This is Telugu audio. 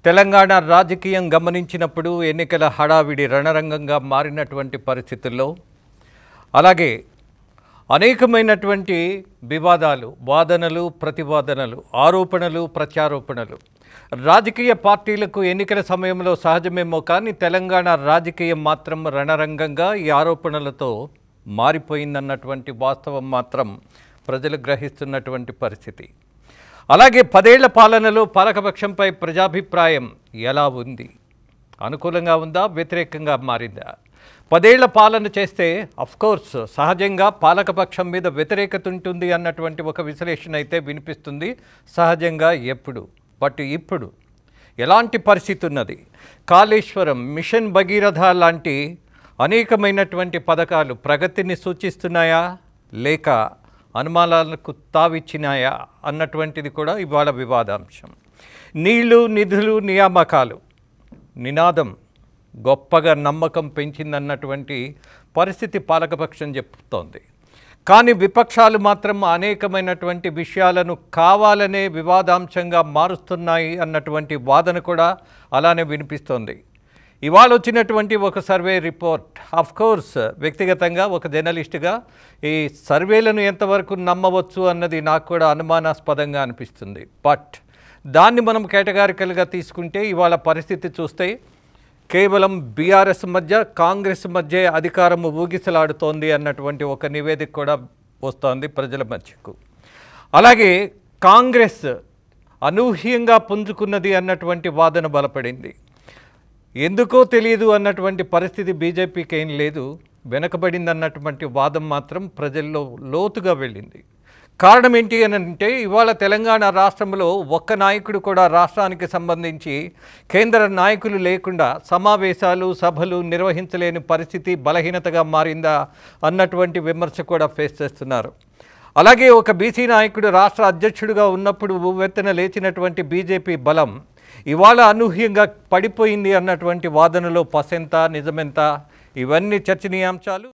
తెలంగాణ రాజకీయం గమనించినప్పుడు ఎన్నికల హడావిడి రణరంగంగా మారినటువంటి పరిస్థితుల్లో అలాగే అనేకమైనటువంటి వివాదాలు వాదనలు ప్రతివాదనలు ఆరోపణలు ప్రత్యారోపణలు రాజకీయ పార్టీలకు ఎన్నికల సమయంలో సహజమేమో కానీ తెలంగాణ రాజకీయం మాత్రం రణరంగంగా ఈ ఆరోపణలతో మారిపోయిందన్నటువంటి వాస్తవం మాత్రం ప్రజలు గ్రహిస్తున్నటువంటి పరిస్థితి అలాగే పదేళ్ల పాలనలో పాలకపక్షంపై ప్రజాభిప్రాయం ఎలా ఉంది అనుకూలంగా ఉందా వ్యతిరేకంగా మారిందా పదేళ్ల పాలన చేస్తే కోర్స్ సహజంగా పాలకపక్షం మీద వ్యతిరేకత ఉంటుంది అన్నటువంటి ఒక విశ్లేషణ అయితే వినిపిస్తుంది సహజంగా ఎప్పుడు బట్ ఇప్పుడు ఎలాంటి పరిస్థితి ఉన్నది కాళేశ్వరం మిషన్ భగీరథ లాంటి అనేకమైనటువంటి పథకాలు ప్రగతిని సూచిస్తున్నాయా లేక అనుమానాలకు తావిచ్చినాయా అన్నటువంటిది కూడా ఇవాళ వివాదాంశం నీళ్లు నిధులు నియామకాలు నినాదం గొప్పగా నమ్మకం పెంచిందన్నటువంటి పరిస్థితి పాలకపక్షం చెప్తోంది కానీ విపక్షాలు మాత్రం అనేకమైనటువంటి విషయాలను కావాలనే వివాదాంశంగా మారుస్తున్నాయి అన్నటువంటి వాదన కూడా అలానే వినిపిస్తోంది ఇవాళ వచ్చినటువంటి ఒక సర్వే రిపోర్ట్ ఆఫ్ కోర్స్ వ్యక్తిగతంగా ఒక జర్నలిస్ట్గా ఈ సర్వేలను ఎంతవరకు నమ్మవచ్చు అన్నది నాకు కూడా అనుమానాస్పదంగా అనిపిస్తుంది బట్ దాన్ని మనం కేటగారికల్గా తీసుకుంటే ఇవాళ పరిస్థితి చూస్తే కేవలం బీఆర్ఎస్ మధ్య కాంగ్రెస్ మధ్య అధికారం ఊగిసలాడుతోంది అన్నటువంటి ఒక నివేదిక కూడా వస్తోంది ప్రజల మధ్యకు అలాగే కాంగ్రెస్ అనూహ్యంగా పుంజుకున్నది అన్నటువంటి వాదన బలపడింది ఎందుకో తెలియదు అన్నటువంటి పరిస్థితి బీజేపీకి ఏం లేదు వెనకబడింది అన్నటువంటి వాదం మాత్రం ప్రజల్లో లోతుగా వెళ్ళింది కారణం ఏంటి అని అంటే ఇవాళ తెలంగాణ రాష్ట్రంలో ఒక్క నాయకుడు కూడా రాష్ట్రానికి సంబంధించి కేంద్ర నాయకులు లేకుండా సమావేశాలు సభలు నిర్వహించలేని పరిస్థితి బలహీనతగా మారిందా అన్నటువంటి విమర్శ కూడా ఫేస్ చేస్తున్నారు అలాగే ఒక బీసీ నాయకుడు రాష్ట్ర అధ్యక్షుడిగా ఉన్నప్పుడు ఉవ్వెత్తున లేచినటువంటి బీజేపీ బలం ఇవాళ అనూహ్యంగా పడిపోయింది అన్నటువంటి వాదనలో పసెంత నిజమెంత ఇవన్నీ చర్చనీయాంశాలు